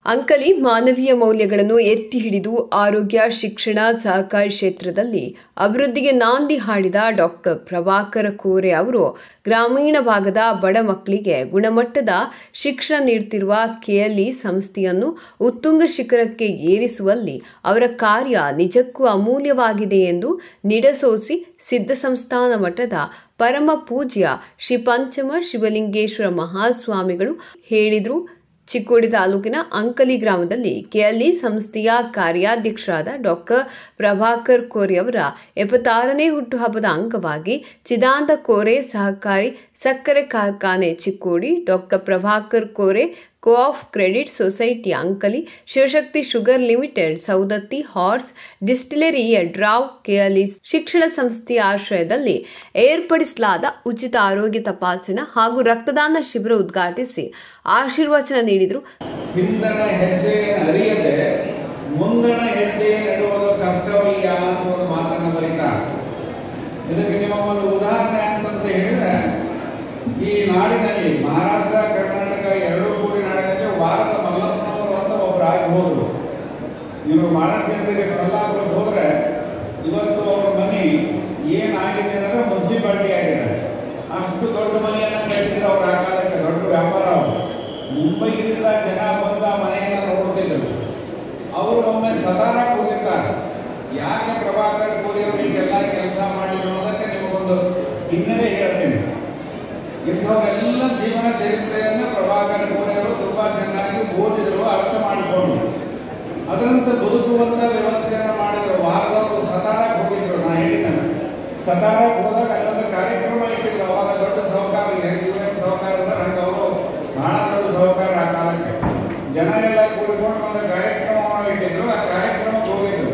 ಅಂಕಲಿ ಮಾನವೀಯ ಮೌಲ್ಯಗಳನ್ನು ಎತ್ತಿ ಹಿಡಿದು ಆರೋಗ್ಯ ಶಿಕ್ಷಣ ಸಹಕಾರಿ ಕ್ಷೇತ್ರದಲ್ಲಿ ಅಭಿವೃದ್ಧಿಗೆ ನಾಂದಿ ಹಾಡಿದ ಡಾಕ್ಟರ್ ಪ್ರಭಾಕರ ಕೋರೆ ಅವರು ಗ್ರಾಮೀಣ ಭಾಗದ ಬಡ ಮಕ್ಕಳಿಗೆ ಗುಣಮಟ್ಟದ ಶಿಕ್ಷಣ ನೀಡುತ್ತಿರುವ ಕೆಎಲ್ಇ ಸಂಸ್ಥೆಯನ್ನು ಉತ್ತುಂಗ ಶಿಖರಕ್ಕೆ ಏರಿಸುವಲ್ಲಿ ಅವರ ಕಾರ್ಯ ನಿಜಕ್ಕೂ ಅಮೂಲ್ಯವಾಗಿದೆ ಎಂದು ನಿಡಸೋಸಿ ಸಿದ್ಧ ಸಂಸ್ಥಾನ ಮಠದ ಪರಮ ಪೂಜ್ಯ ಶ್ರೀ ಪಂಚಮ ಶಿವಲಿಂಗೇಶ್ವರ ಮಹಾಸ್ವಾಮಿಗಳು ಹೇಳಿದರು ಚಿಕ್ಕೋಡಿ ತಾಲೂಕಿನ ಅಂಕಲಿ ಗ್ರಾಮದಲ್ಲಿ ಕೆಎಲ್ಇ ಸಂಸ್ಥೆಯ ಕಾರ್ಯಾಧ್ಯಕ್ಷರಾದ ಡಾಕ್ಟರ್ ಪ್ರಭಾಕರ್ ಕೋರೆ ಅವರ ಎಪ್ಪತ್ತಾರನೇ ಹುಟ್ಟುಹಬ್ಬದ ಅಂಗವಾಗಿ ಚಿದಾಂತ ಕೋರೆ ಸಹಕಾರಿ ಸಕ್ಕರೆ ಕಾರ್ಖಾನೆ Chikkodi doctor Prabhakar Kore co-op credit society Ankali Shivashakti sugar limited Saundatti horse distillery ಡ್ರಾವ್ ಕೆಎಲ್ಇ ಶಿಕ್ಷಣ ಸಂಸ್ಥೆಯ ಆಶ್ರಯದಲ್ಲಿ ಏರ್ಪಡಿಸಲಾದ ಉಚಿತ ಆರೋಗ್ಯ ತಪಾಸಣಾ ಹಾಗೂ ರಕ್ತದಾನ ಶಿಬಿರ ಉದ್ಘಾಟಿಸಿ ಆಶೀರ್ವಚನ ನೀಡಿದರು ಹಿಂದಣ ಹೆಜ್ಜೆಯನ್ನು ಅರಿಯದೆ ಮುಂದಣ ಹೆಜ್ಜೆಯನ್ನು ಇಡುವುದು ಕಷ್ಟವಯ್ಯ ಅಂತ ಒಂದು ಮಾತನ್ನು ಬರೀತಾರೆ ಇದಕ್ಕೆ ನಿಮ್ಮ ಒಂದು ಉದಾಹರಣೆ ಅಂತಂತ ಹೇಳಿದ್ರೆ ಈ ನಾಡಿನಲ್ಲಿ ಮಹಾರಾಷ್ಟ್ರ ಕರ್ನಾಟಕ ಎರಡೂ ಕೂಡಿ ನಾಡಿನಲ್ಲಿ ವಾರದ ಮಲ್ಲಪ್ಪನವರು ಅಂತ ಒಬ್ಬರು ಆಗಿ ಹೋದರು ನೀವು ಬಹಳಷ್ಟು ಜನರಿಗೆ ಸಲ್ಲಾಪುರಕ್ಕೆ ಹೋದ್ರೆ ಇವತ್ತು ಅವ್ರ ಮನೆ ಏನಾಗಿದೆ ಅಂದರೆ ಮುನ್ಸಿಪಾಲ್ಟಿ ಆಗಿದೆ ಅಷ್ಟು ದೊಡ್ಡ ಮನೆಯನ್ನು ಕಟ್ಟಿದ್ರು ಅವ್ರ ಆ ಕಾಲಕ್ಕೆ ದೊಡ್ಡ ವ್ಯಾಪಾರ ಅವರು ಮುಂಬೈಯಿಂದ ಜನ ಬಂದ ಮನೆಯನ್ನು ನೋಡುತ್ತಿದ್ದರು ಅವರು ಒಮ್ಮೆ ಸದಾನ ಹೋಗಿರ್ತಾರೆ ಯಾಕೆ ಪ್ರಭಾಕರ್ ಕೋರಿ ಅವರು ಇಷ್ಟೆಲ್ಲ ಕೆಲಸ ಮಾಡಿದ್ರು ಅನ್ನೋದಕ್ಕೆ ನಿಮಗೊಂದು ಹಿನ್ನೆಲೆ ಹೇಳ್ತೀನಿ ಇಂಥವರೆಲ್ಲ ಜೀವನ ಚರಿತ್ರೆಯನ್ನು ಪ್ರಭಾಕರ್ ಕೋರಿ ಅವರು ತುಂಬ ಚೆನ್ನಾಗಿ ಓದಿದರು ಅರ್ಥ ಮಾಡಿಕೊಂಡ್ರು ಅದರಂತೆ ಬದುಕುವಂತ ವ್ಯವಸ್ಥೆಯನ್ನು ಮಾಡಿದ್ರು ವಾರದವರು ಸತಾರಕ್ಕೆ ಹೋಗಿದ್ರು ನಾ ಹೇಳಿದ್ದೇನೆ ಸತಾರಕ್ಕೆ ಹೋದಾಗ ಅಲ್ಲೊಂದು ಕಾರ್ಯಕ್ರಮ ಇಟ್ಟಿದ್ರು ಅವಾಗ ದೊಡ್ಡ ಸಹಕಾರ ಯುವನ್ ಸಹಕಾರ ಅಂದ್ರೆ ಹಂಗೆ ಅವರು ಬಹಳ ದೊಡ್ಡ ಸಹಕಾರ ಆ ಕಾಲಕ್ಕೆ ಜನ ಎಲ್ಲ ಕೂಡಿಕೊಂಡು ಒಂದು ಕಾರ್ಯಕ್ರಮವನ್ನು ಇಟ್ಟಿದ್ರು ಆ ಕಾರ್ಯಕ್ರಮಕ್ಕೆ ಹೋಗಿದ್ರು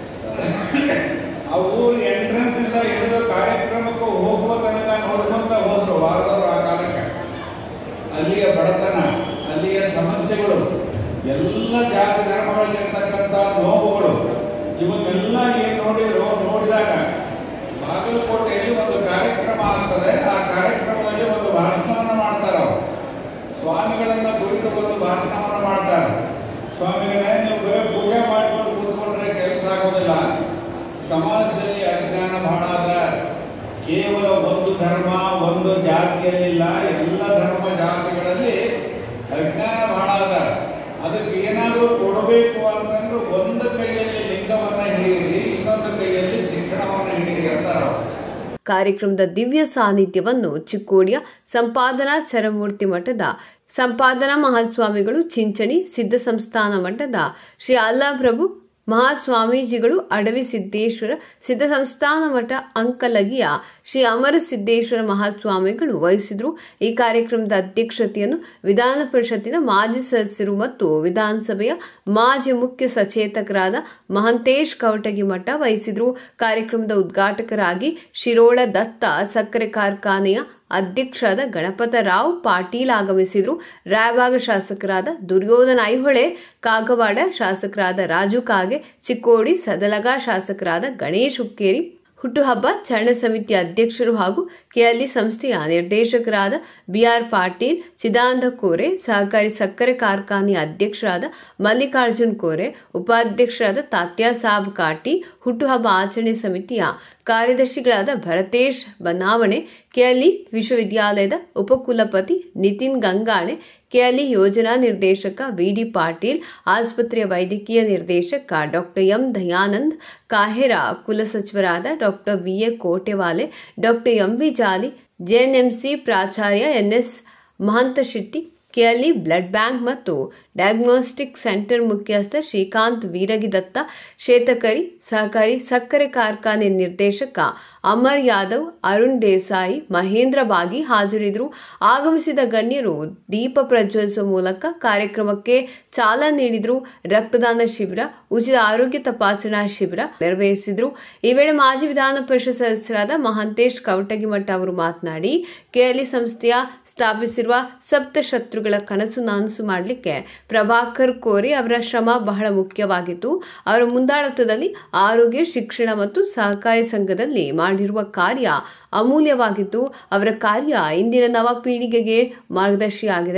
ಆ ಊರು ಎಂಟ್ರೆನ್ಸ್ ಇಂದ ಹಿಡಿದು ಕಾರ್ಯಕ್ರಮಕ್ಕೆ ಹೋಗುವ ತನಕ ನೋಡ್ಕೊಂತ ಹೋದ್ರು ವಾರದವರು ಆ ಕಾಲಕ್ಕೆ ಅಲ್ಲಿಯ ಬಡತನ ಅಲ್ಲಿಯ ಸಮಸ್ಯೆಗಳು ಎಲ್ಲ ಜಾತಿ ಧರ್ಮಗಳಿರ್ತಕ್ಕಂಥ ನೋವುಗಳು ಇವನ್ನೆಲ್ಲ ಏನು ನೋಡಿದ್ರು ನೋಡಿದಾಗ ಬಾಗಲಕೋಟೆಯಲ್ಲಿ ಒಂದು ಕಾರ್ಯಕ್ರಮ ಆಗ್ತದೆ ಆ ಕಾರ್ಯಕ್ರಮದಲ್ಲಿ ಒಂದು ಭಾಷಣವನ್ನು ಮಾಡ್ತಾರೆ ಅವರು ಸ್ವಾಮಿಗಳನ್ನ ಕುರಿತು ಒಂದು ಭಾಷಣವನ್ನು ಮಾಡ್ತಾರೆ ಸ್ವಾಮಿಗಳೇ ನೀವು ಬರೀ ಪೂಜೆ ಮಾಡಿಕೊಂಡು ಕೂತ್ಕೊಂಡ್ರೆ ಕೆಲಸ ಆಗೋದಿಲ್ಲ ಸಮಾಜದಲ್ಲಿ ಅಜ್ಞಾನ ಬಹಳ ಅದ ಕೇವಲ ಒಂದು ಧರ್ಮ ಒಂದು ಜಾತಿಯಲ್ಲಿಲ್ಲ ಎಲ್ಲ ಧರ್ಮ ಜಾತಿಗಳಲ್ಲಿ ಅಜ್ಞಾನ ಬಹಳ ಅದ ಅದಕ್ಕೆ ಏನಾದರೂ ಕೊಡಬೇಕು ಅಂತಂದ್ರೆ ಒಂದು ಕೈಯಲ್ಲಿ ಲಿಂಗವನ್ನು ಹಿಡಿಯಿರಿ ಇನ್ನೊಂದು ಕೈಯಲ್ಲಿ ಶಿಕ್ಷಣವನ್ನು ಹಿಡಿಯಿರಿ ಅಂತಾರೆ ಅವರು. ಕಾರ್ಯಕ್ರಮದ ದಿವ್ಯ ಸಾನ್ನಿಧ್ಯವನ್ನು ಚಿಕ್ಕೋಡಿಯ ಸಂಪಾದನಾ ಚರಮೂರ್ತಿ ಮಠದ ಸಂಪಾದನಾ ಮಹಾಸ್ವಾಮಿಗಳು ಚಿಂಚಣಿ ಸಿದ್ಧ ಸಂಸ್ಥಾನ ಮಠದ ಶ್ರೀ ಅಲ್ಲಾಪ್ರಭು ಮಹಾಸ್ವಾಮೀಜಿಗಳು ಅಡವಿ ಸಿದ್ದೇಶ್ವರ ಸಿದ್ಧ ಸಂಸ್ಥಾನ ಮಠ ಅಂಕಲಗಿಯ ಶ್ರೀ ಅಮರ ಸಿದ್ದೇಶ್ವರ ಮಹಾಸ್ವಾಮಿಗಳು ವಹಿಸಿದರು ಈ ಕಾರ್ಯಕ್ರಮದ ಅಧ್ಯಕ್ಷತೆಯನ್ನು ವಿಧಾನ ಪರಿಷತ್ತಿನ ಮಾಜಿ ಸದಸ್ಯರು ಮತ್ತು ವಿಧಾನಸಭೆಯ ಮಾಜಿ ಮುಖ್ಯ ಸಚೇತಕರಾದ ಮಹಂತೇಶ್ ಕವಟಗಿ ಮಠ ವಹಿಸಿದರು ಕಾರ್ಯಕ್ರಮದ ಉದ್ಘಾಟಕರಾಗಿ ಶಿರೋಳ ದತ್ತ ಸಕ್ಕರೆ ಕಾರ್ಖಾನೆಯ ಅಧ್ಯಕ್ಷರಾದ ಗಣಪತ ರಾವ್ ಪಾಟೀಲ್ ಆಗಮಿಸಿದರು ರಾಯಬಾಗ ಶಾಸಕರಾದ ದುರ್ಯೋಧನ ಐಹೊಳೆ ಕಾಗವಾಡ ಶಾಸಕರಾದ ರಾಜು ಕಾಗೆ ಚಿಕ್ಕೋಡಿ ಸದಲಗ ಶಾಸಕರಾದ ಗಣೇಶ್ ಹುಕ್ಕೇರಿ ಹುಟ್ಟುಹಬ್ಬ ಚರಣ ಸಮಿತಿ ಅಧ್ಯಕ್ಷರು ಹಾಗೂ ಕೆಎಲ್ಇ ಸಂಸ್ಥೆಯ ನಿರ್ದೇಶಕರಾದ ಬಿಆರ್ ಪಾಟೀಲ್ ಚಿದಾನಂದ ಕೋರೆ ಸಹಕಾರಿ ಸಕ್ಕರೆ ಕಾರ್ಖಾನೆಯ ಅಧ್ಯಕ್ಷರಾದ ಮಲ್ಲಿಕಾರ್ಜುನ್ ಕೋರೆ ಉಪಾಧ್ಯಕ್ಷರಾದ ತಾತ್ಯಾ ಸಾಬ್ ಕಾಟಿ ಹುಟ್ಟುಹಬ್ಬ ಆಚರಣೆ ಸಮಿತಿಯ ಕಾರ್ಯದರ್ಶಿಗಳಾದ ಭರತೇಶ್ ಬನಾವಣೆ ಕೆಎಲ್ಇ ವಿಶ್ವವಿದ್ಯಾಲಯದ ಉಪಕುಲಪತಿ ನಿತಿನ್ ಗಂಗಾಣೆ ಕೆಎಲ್ಇ ಯೋಜನಾ ನಿರ್ದೇಶಕ ವಿಡಿ ಪಾಟೀಲ್ ಆಸ್ಪತ್ರೆಯ ವೈದ್ಯಕೀಯ ನಿರ್ದೇಶಕ ಡಾಕ್ಟರ್ ಎಂ ದಯಾನಂದ್ ಕಾಹೆರ ಕುಲಸಚಿವರಾದ doctor VA Kotewale doctor MV Jali JNMC ಪ್ರಾಚಾರ್ಯ NS Mahantashetti KLE blood bank ಮತ್ತು ಡಯಾಗ್ನೋಸ್ಟಿಕ್ ಸೆಂಟರ್ ಮುಖ್ಯಸ್ಥ ಶ್ರೀಕಾಂತ್ ವೀರಗಿದತ್ತ ಶೇತಕರಿ ಸಹಕಾರಿ ಸಕ್ಕರೆ ಕಾರ್ಖಾನೆ ನಿರ್ದೇಶಕ ಅಮರ್ ಯಾದವ್ ಅರುಣ್ ದೇಸಾಯಿ ಮಹೇಂದ್ರ ಬಾಗಿ ಹಾಜರಿದ್ದರು ಆಗಮಿಸಿದ ಗಣ್ಯರು ದೀಪ ಪ್ರಜ್ವಲಿಸುವ ಮೂಲಕ ಕಾರ್ಯಕ್ರಮಕ್ಕೆ ಚಾಲನೆ ನೀಡಿದರು ರಕ್ತದಾನ ಶಿಬಿರ ಉಚಿತ ಆರೋಗ್ಯ ತಪಾಸಣಾ ಶಿಬಿರ ನೆರವೇರಿಸಿದರು ಈ ವೇಳೆ ಮಾಜಿ ವಿಧಾನ ಪರಿಷತ್ ಸದಸ್ಯರಾದ ಮಹಂತೇಶ್ ಕವಟಗಿಮಠ ಅವರು ಮಾತನಾಡಿ ಕೆಎಲ್ಇ ಸಂಸ್ಥೆಯ ಸ್ಥಾಪಿಸಿರುವ ಸಪ್ತಶತ್ರುಗಳ ಕನಸು ನನಸು ಮಾಡಲಿಕ್ಕೆ ಪ್ರಭಾಕರ್ ಕೋರಿ ಅವರ ಶ್ರಮ ಬಹಳ ಮುಖ್ಯವಾಗಿತ್ತು ಅವರ ಮುಂದಾಳತ್ವದಲ್ಲಿ ಆರೋಗ್ಯ ಶಿಕ್ಷಣ ಮತ್ತು ಸಹಕಾರಿ ಸಂಘದಲ್ಲಿ ಮಾಡಿರುವ ಕಾರ್ಯ ಅಮೂಲ್ಯವಾಗಿತ್ತು ಅವರ ಕಾರ್ಯ ಇಂದಿನ ನವ ಪೀಳಿಗೆಗೆ ಮಾರ್ಗದರ್ಶಿಯಾಗಿದೆ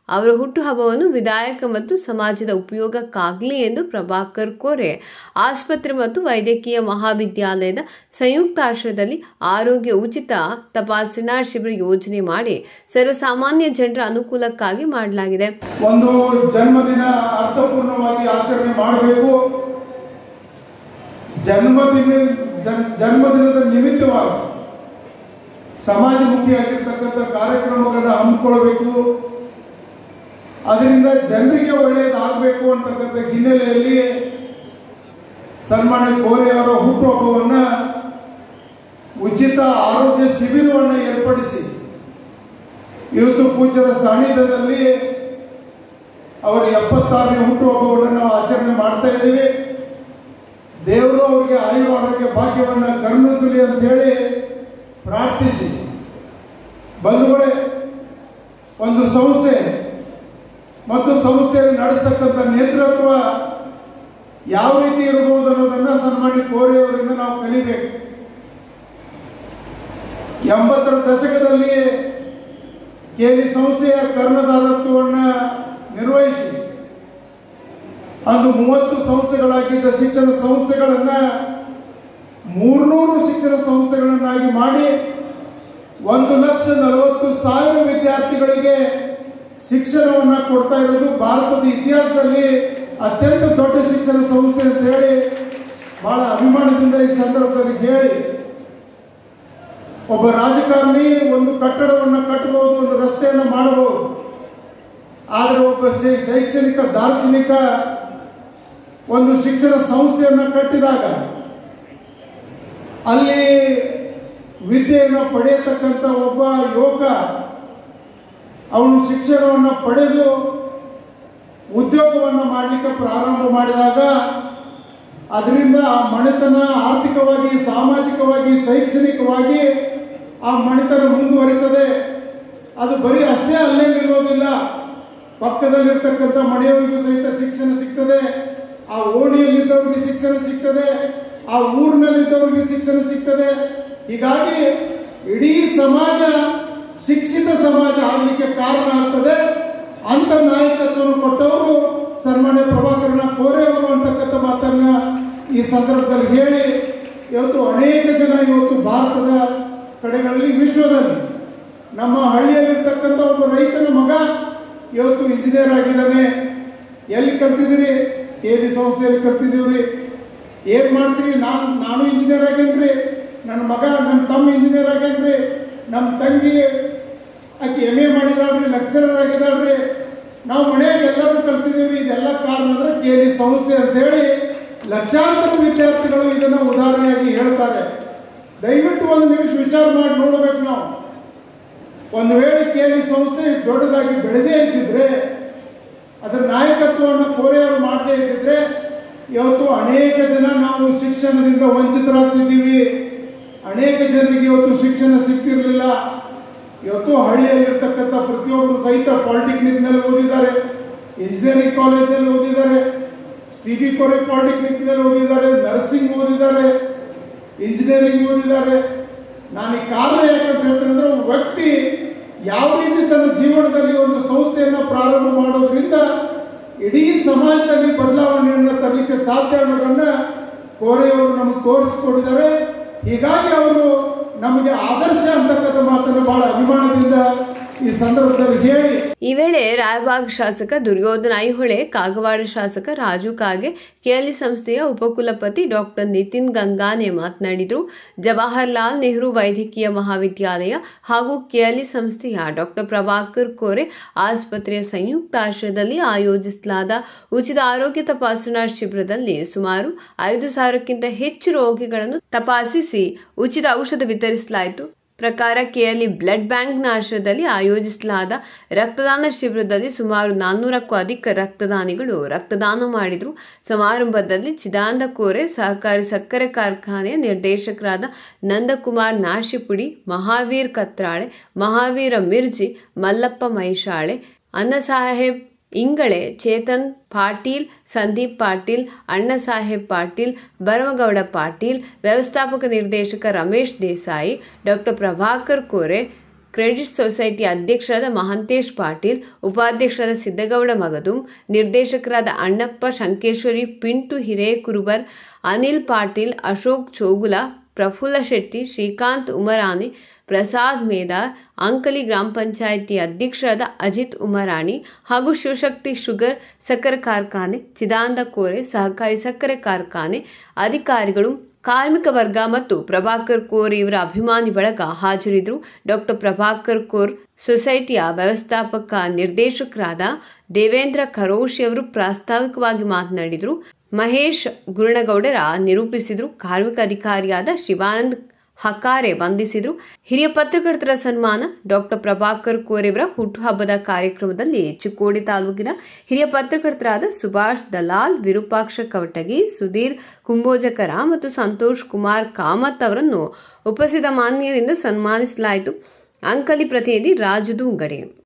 ಅವರ ಹುಟ್ಟುಹಬ್ಬವನ್ನು ವಿಧಾಯಕ ಮತ್ತು ಸಮಾಜದ ಉಪಯೋಗಕ್ಕಾಗಲಿ ಎಂದು ಪ್ರಭಾಕರ್ ಕೋರೆ ಆಸ್ಪತ್ರೆ ಮತ್ತು ವೈದ್ಯಕೀಯ ಮಹಾವಿದ್ಯಾಲಯದ ಸಂಯುಕ್ತಾಶ್ರಯದಲ್ಲಿ ಆರೋಗ್ಯ ಉಚಿತ ತಪಾಸಣಾ ಶಿಬಿರ ಯೋಜನೆ ಮಾಡಿ ಸರ್ವಸಾಮಾನ್ಯ ಜನರ ಅನುಕೂಲಕ್ಕಾಗಿ ಮಾಡಲಾಗಿದೆ ಒಂದು ಜನ್ಮದಿನ ಅರ್ಥಪೂರ್ಣವಾಗಿ ಆಚರಣೆ ಮಾಡಬೇಕು ಜನ್ಮದಿನ ಜನ್- ಜನ್ಮದಿನದ ನಿಮಿತ್ತವಾಗಿ ಸಮಾಜಮುಖಿಯಾಗಿರ್ತಕ್ಕಂಥ ಕಾರ್ಯಕ್ರಮಗಳನ್ನ ಹಮ್ಮಿಕೊಳ್ಬೇಕು ಅದರಿಂದ ಜನರಿಗೆ ಒಳ್ಳೆಯದಾಗಬೇಕು ಅಂತಕ್ಕಂಥ ಹಿನ್ನೆಲೆಯಲ್ಲಿ ಸನ್ಮಾನ್ಯ ಕೋರೆ ಅವರ ಹುಟ್ಟುಹಬ್ಬವನ್ನ ಉಚಿತ ಆರೋಗ್ಯ ಶಿಬಿರವನ್ನು ಏರ್ಪಡಿಸಿ ಇವತ್ತು ಪೂಜ್ಯರ ಸಾನ್ನಿಧ್ಯದಲ್ಲಿ ಅವರ ಎಪ್ಪತ್ತಾರನೇ ಹುಟ್ಟುಹಬ್ಬವನ್ನು ನಾವು ಆಚರಣೆ ಮಾಡ್ತಾ ಇದ್ದೀವಿ ದೇವರು ಅವರಿಗೆ ಆಯುರ ಆರೋಗ್ಯ ಭಾಗ್ಯವನ್ನು ಕರುಣಿಸಲಿ ಅಂತ ಹೇಳಿ ಪ್ರಾರ್ಥಿಸಿ ಬಂಧುಗಳೇ ಒಂದು ಸಂಸ್ಥೆ ಮತ್ತು ಸಂಸ್ಥೆಯಲ್ಲಿ ನಡೆಸ್ತಕ್ಕಂಥ ನೇತೃತ್ವ ಯಾವ ರೀತಿ ಇರಬಹುದು ಅನ್ನೋದನ್ನ ಸನ್ಮಾನ್ಯ ಕೋರೆಯವರಿಂದ ನಾವು ಕಲಿಬೇಕು ಎಂಬತ್ತರ ದಶಕದಲ್ಲಿ ಕೇಲಿ ಸಂಸ್ಥೆಯ ಕರ್ಣಧಾರತ್ವವನ್ನು ನಿರ್ವಹಿಸಿ ಅಂದು ಮೂವತ್ತು ಸಂಸ್ಥೆಗಳಾಗಿದ್ದ ಶಿಕ್ಷಣ ಸಂಸ್ಥೆಗಳನ್ನ ಮೂರ್ನೂರು ಶಿಕ್ಷಣ ಸಂಸ್ಥೆಗಳನ್ನಾಗಿ ಮಾಡಿ ಒಂದು ಲಕ್ಷ ನಲವತ್ತು ಸಾವಿರ ವಿದ್ಯಾರ್ಥಿಗಳಿಗೆ ಶಿಕ್ಷಣವನ್ನ ಕೊಡ್ತಾ ಇರೋದು ಭಾರತದ ಇತಿಹಾಸದಲ್ಲಿ ಅತ್ಯಂತ ದೊಡ್ಡ ಶಿಕ್ಷಣ ಸಂಸ್ಥೆ ಅಂತ ಹೇಳಿ ಬಹಳ ಅಭಿಮಾನದಿಂದ ಈ ಸಂದರ್ಭದಲ್ಲಿ ಹೇಳಿ ಒಬ್ಬ ರಾಜಕಾರಣಿ ಒಂದು ಕಟ್ಟಡವನ್ನು ಕಟ್ಟಬಹುದು ಒಂದು ರಸ್ತೆಯನ್ನು ಮಾಡಬಹುದು ಆದರೆ ಒಬ್ಬ ಶೈ- ಶೈಕ್ಷಣಿಕ ದಾರ್ಶನಿಕ ಒಂದು ಶಿಕ್ಷಣ ಸಂಸ್ಥೆಯನ್ನು ಕಟ್ಟಿದಾಗ ಅಲ್ಲಿ ವಿದ್ಯೆಯನ್ನು ಪಡೆಯತಕ್ಕಂಥ ಒಬ್ಬ ಯುವಕ ಅವನು ಶಿಕ್ಷಣವನ್ನು ಪಡೆದು ಉದ್ಯೋಗವನ್ನು ಮಾಡಲಿಕ್ಕೆ ಪ್ರಾರಂಭ ಮಾಡಿದಾಗ ಅದರಿಂದ ಆ ಮನೆತನ ಆರ್ಥಿಕವಾಗಿ ಸಾಮಾಜಿಕವಾಗಿ ಶೈಕ್ಷಣಿಕವಾಗಿ ಆ ಮನೆತನ ಮುಂದುವರಿತದೆ ಅದು ಬರೀ ಅಷ್ಟೇ ಅಲ್ಲೇ ನಿಲ್ಲೋದಿಲ್ಲ ಪಕ್ಕದಲ್ಲಿರ್ತಕ್ಕಂಥ ಮನೆಯವರಿಗೂ ಸಹಿತ ಶಿಕ್ಷಣ ಸಿಗ್ತದೆ ಆ ಓಣಿಯಲ್ಲಿದ್ದವರಿಗೆ ಶಿಕ್ಷಣ ಸಿಗ್ತದೆ ಆ ಊರಿನಲ್ಲಿದ್ದವರಿಗೆ ಶಿಕ್ಷಣ ಸಿಗ್ತದೆ ಹೀಗಾಗಿ ಇಡೀ ಸಮಾಜ ಶಿಕ್ಷಿತ ಸಮಾಜ ಆಗಲಿಕ್ಕೆ ಕಾರಣ ಆಗ್ತದೆ ಅಂತ ನಾಯಕತ್ವವನ್ನು ಕೊಟ್ಟವರು ಸನ್ಮಾನ್ಯ ಪ್ರಭಾಕರನ ಕೋರೆ ಅವರು ಅಂತಕ್ಕಂಥ ಮಾತನ್ನ ಈ ಸಂದರ್ಭದಲ್ಲಿ ಹೇಳಿ ಇವತ್ತು ಅನೇಕ ಜನ ಇವತ್ತು ಭಾರತದ ಕಡೆಗಳಲ್ಲಿ ವಿಶ್ವದಲ್ಲಿ ನಮ್ಮ ಹಳ್ಳಿಯಲ್ಲಿರ್ತಕ್ಕಂಥ ಒಬ್ಬ ರೈತನ ಮಗ ಇವತ್ತು ಇಂಜಿನಿಯರ್ ಆಗಿದ್ದಾನೆ ಎಲ್ಲಿ ಕಲ್ತಿದ್ದೀರಿ ಕೇಲಿ ಸಂಸ್ಥೆಯಲ್ಲಿ ಕಲ್ತಿದ್ದೀವ್ರಿ ಏನ್ ಮಾಡ್ತೀರಿ ನಾನು ನಾನು ಇಂಜಿನಿಯರ್ ಆಗೇನ್ರಿ ನನ್ನ ಮಗ ನನ್ನ ತಮ್ಮ ಇಂಜಿನಿಯರ್ ಆಗೇನ್ರಿ ನಮ್ಮ ತಂಗಿ ಆಕೆ ಎಮ್ ಎ ಮಾಡಿದಾಳ್ರಿ ಲೆಕ್ಚರರ್ ಆಗಿದಾಳ್ರಿ ನಾವು ಮನೆಯಾಗ ಎಲ್ಲರೂ ಕಲ್ತಿದ್ದೀವಿ ಇದೆಲ್ಲ ಕಾರಣ ಅಂದ್ರೆ ಕೇಲಿ ಸಂಸ್ಥೆ ಅಂತ ಹೇಳಿ ಲಕ್ಷಾಂತರ ವಿದ್ಯಾರ್ಥಿಗಳು ಇದನ್ನ ಉದಾಹರಣೆಯಾಗಿ ಹೇಳ್ತಾರೆ ದಯವಿಟ್ಟು ಒಂದು ನಿಮಿಷ ವಿಚಾರ ಮಾಡಿ ನೋಡಬೇಕು ನಾವು ಒಂದು ವೇಳೆ ಕೇಲಿ ಸಂಸ್ಥೆ ಇಷ್ಟು ದೊಡ್ಡದಾಗಿ ಬೆಳೆದೇ ಇದ್ದಿದ್ರೆ ಅದರ ನಾಯಕತ್ವವನ್ನು ಕೋರೆಯವರು ಮಾಡದೇ ಇದ್ದಿದ್ರೆ ಇವತ್ತು ಅನೇಕ ಜನ ನಾವು ಶಿಕ್ಷಣದಿಂದ ವಂಚಿತರಾಗ್ತಿದ್ದೀವಿ ಅನೇಕ ಜನರಿಗೆ ಇವತ್ತು ಶಿಕ್ಷಣ ಸಿಗ್ತಿರ್ಲಿಲ್ಲ ಇವತ್ತು ಹಳ್ಳಿಯಲ್ಲಿರ್ತಕ್ಕಂಥ ಪ್ರತಿಯೊಬ್ಬರು ಸಹಿತ ಪಾಲಿಟೆಕ್ನಿಕ್ನಲ್ಲಿ ಓದಿದ್ದಾರೆ ಇಂಜಿನಿಯರಿಂಗ್ ಕಾಲೇಜ್ನಲ್ಲಿ ಓದಿದ್ದಾರೆ ಸಿ ಬಿ ಕೋರೆ ಪಾಲಿಟೆಕ್ನಿಕ್ನಲ್ಲಿ ಓದಿದ್ದಾರೆ ನರ್ಸಿಂಗ್ ಓದಿದ್ದಾರೆ ಇಂಜಿನಿಯರಿಂಗ್ ಓದಿದ್ದಾರೆ ನಾನು ಈ ಕಾರಣ ಯಾಕಂತ ಹೇಳ್ತೇನೆ ಅಂದ್ರೆ ಒಬ್ಬ ವ್ಯಕ್ತಿ ಯಾವ ರೀತಿ ತನ್ನ ಜೀವನದಲ್ಲಿ ಒಂದು ಸಂಸ್ಥೆಯನ್ನ ಪ್ರಾರಂಭ ಮಾಡೋದ್ರಿಂದ ಇಡೀ ಸಮಾಜದಲ್ಲಿ ಬದಲಾವಣೆಯನ್ನು ತರಲಿಕ್ಕೆ ಸಾಧ್ಯ ಅನ್ನೋದನ್ನ ಕೋರೆಯವರು ನಮಗೆ ತೋರಿಸಿಕೊಟ್ಟಿದ್ದಾರೆ ಹೀಗಾಗಿ ಅವರು ನಮಗೆ ಆದರ್ಶ ಅಂತಕ್ಕಂಥ ಮಾತನ್ನು ಬಹಳ ಅಭಿಮಾನದಿಂದ ಈ ಸಂದರ್ಭದಲ್ಲಿ ಹೇಳಿ ಈ ವೇಳೆ ರಾಯಬಾಗ್ ಶಾಸಕ ದುರ್ಯೋಧನ ಐಹೊಳೆ ಕಾಗವಾಡ ಶಾಸಕ ರಾಜು ಕಾಗೆ ಕೆಎಲ್ಇ ಸಂಸ್ಥೆಯ ಉಪಕುಲಪತಿ ಡಾಕ್ಟರ್ ನಿತಿನ್ ಗಂಗಾನೆ ಮಾತನಾಡಿದರು ಜವಾಹರ್ಲಾಲ್ ನೆಹರು ವೈದ್ಯಕೀಯ ಮಹಾವಿದ್ಯಾಲಯ ಹಾಗೂ ಕೆಎಲ್ಇ ಸಂಸ್ಥೆಯ ಡಾಕ್ಟರ್ ಪ್ರಭಾಕರ್ ಕೋರೆ ಆಸ್ಪತ್ರೆಯ ಸಂಯುಕ್ತಾಶ್ರಯದಲ್ಲಿ ಆಯೋಜಿಸಲಾದ ಉಚಿತ ಆರೋಗ್ಯ ತಪಾಸಣಾ ಶಿಬಿರದಲ್ಲಿ ಸುಮಾರು ಐದು ಸಾವಿರಕ್ಕಿಂತ ಹೆಚ್ಚು ರೋಗಿಗಳನ್ನು ತಪಾಸಿಸಿ ಉಚಿತ ಔಷಧ ವಿತರಿಸಲಾಯಿತು ಪ್ರಕಾರ ಕೆಎಲ್ಇ ಬ್ಲಡ್ ಬ್ಯಾಂಕ್ನ ಆಶ್ರಯದಲ್ಲಿ ಆಯೋಜಿಸಲಾದ ರಕ್ತದಾನ ಶಿಬಿರದಲ್ಲಿ ಸುಮಾರು ನಾನ್ನೂರಕ್ಕೂ ಅಧಿಕ ರಕ್ತದಾನಿಗಳು ರಕ್ತದಾನ ಮಾಡಿದರು ಸಮಾರಂಭದಲ್ಲಿ ಚಿದಾನಂದ ಕೋರೆ ಸಹಕಾರಿ ಸಕ್ಕರೆ ಕಾರ್ಖಾನೆಯ ನಿರ್ದೇಶಕರಾದ ನಂದಕುಮಾರ್ ನಾಶಿಪುಡಿ ಮಹಾವೀರ್ ಕತ್ರಾಳೆ ಮಹಾವೀರ ಮಿರ್ಜಿ ಮಲ್ಲಪ್ಪ ಮೈಶಾಳೆ ಅನ್ನಸಾಹೇಬ್ ಇಂಗಳೆ ಚೇತನ್ ಪಾಟೀಲ್ ಸಂದೀಪ್ ಪಾಟೀಲ್ ಅಣ್ಣಸಾಹೇಬ್ ಪಾಟೀಲ್ ಭರಮಗೌಡ ಪಾಟೀಲ್ ವ್ಯವಸ್ಥಾಪಕ ನಿರ್ದೇಶಕ Ramesh Desai doctor Prabhakar Kore credit society ಅಧ್ಯಕ್ಷರಾದ ಮಹಂತೇಶ್ ಪಾಟೀಲ್ ಉಪಾಧ್ಯಕ್ಷರಾದ ಸಿದ್ದಗೌಡ ಮಗದುಂ ನಿರ್ದೇಶಕರಾದ ಅಣ್ಣಪ್ಪ ಶಂಕೇಶ್ವರಿ ಪಿಂಟು ಹಿರೇಕುರುಬರ್ ಅನಿಲ್ ಪಾಟೀಲ್ ಅಶೋಕ್ ಚೋಗುಲ ಪ್ರಫುಲ್ಲ ಶೆಟ್ಟಿ ಶ್ರೀಕಾಂತ್ ಉಮರಾನಿ ಪ್ರಸಾದ್ ಮೇದಾರ್ ಅಂಕಲಿ ಗ್ರಾಮ ಪಂಚಾಯಿತಿ ಅಧ್ಯಕ್ಷರಾದ ಅಜಿತ್ ಉಮರಾಣಿ ಹಾಗೂ ಶಿವಶಕ್ತಿ ಶುಗರ್ ಸಕ್ಕರೆ ಕಾರ್ಖಾನೆ ಚಿದಾನಂದ ಕೋರೆ ಸಹಕಾರಿ ಸಕ್ಕರೆ ಕಾರ್ಖಾನೆ ಅಧಿಕಾರಿಗಳು ಕಾರ್ಮಿಕ ವರ್ಗ ಮತ್ತು ಪ್ರಭಾಕರ್ ಕೋರ್ ಇವರ ಅಭಿಮಾನಿ ಬಳಗ ಹಾಜರಿದ್ದರು ಡಾಕ್ಟರ್ ಪ್ರಭಾಕರ್ ಕೋರ್ ಸೊಸೈಟಿಯ ವ್ಯವಸ್ಥಾಪಕ ನಿರ್ದೇಶಕರಾದ ದೇವೇಂದ್ರ ಖರೋಶಿ ಅವರು ಪ್ರಾಸ್ತಾವಿಕವಾಗಿ ಮಾತನಾಡಿದರು ಮಹೇಶ್ ಗುರುಣಗೌಡರ ನಿರೂಪಿಸಿದರು ಕಾರ್ಮಿಕ ಅಧಿಕಾರಿಯಾದ ಶಿವಾನಂದ್ ಹಕಾರೆ ವಂದಿಸಿದರು ಹಿರಿಯ ಪತ್ರಕರ್ತರ ಸನ್ಮಾನ ಡಾಕ್ಟರ್ ಪ್ರಭಾಕರ್ ಕೋರೆಯವರ ಹುಟ್ಟುಹಬ್ಬದ ಕಾರ್ಯಕ್ರಮದಲ್ಲಿ ಚಿಕ್ಕೋಡಿ ತಾಲೂಕಿನ ಹಿರಿಯ ಪತ್ರಕರ್ತರಾದ ಸುಭಾಷ್ ದಲಾಲ್ ವಿರೂಪಾಕ್ಷ ಕವಟಗಿ ಸುಧೀರ್ ಕುಂಬೋಜಕರ ಮತ್ತು ಸಂತೋಷ್ ಕುಮಾರ್ ಕಾಮತ್ ಅವರನ್ನು ಉಪಸ್ಥಿತ ಮಾನ್ಯರಿಂದ ಸನ್ಮಾನಿಸಲಾಯಿತು ಅಂಕಲಿ ಪ್ರತಿನಿಧಿ ರಾಜು ದೂಂಗಡೆ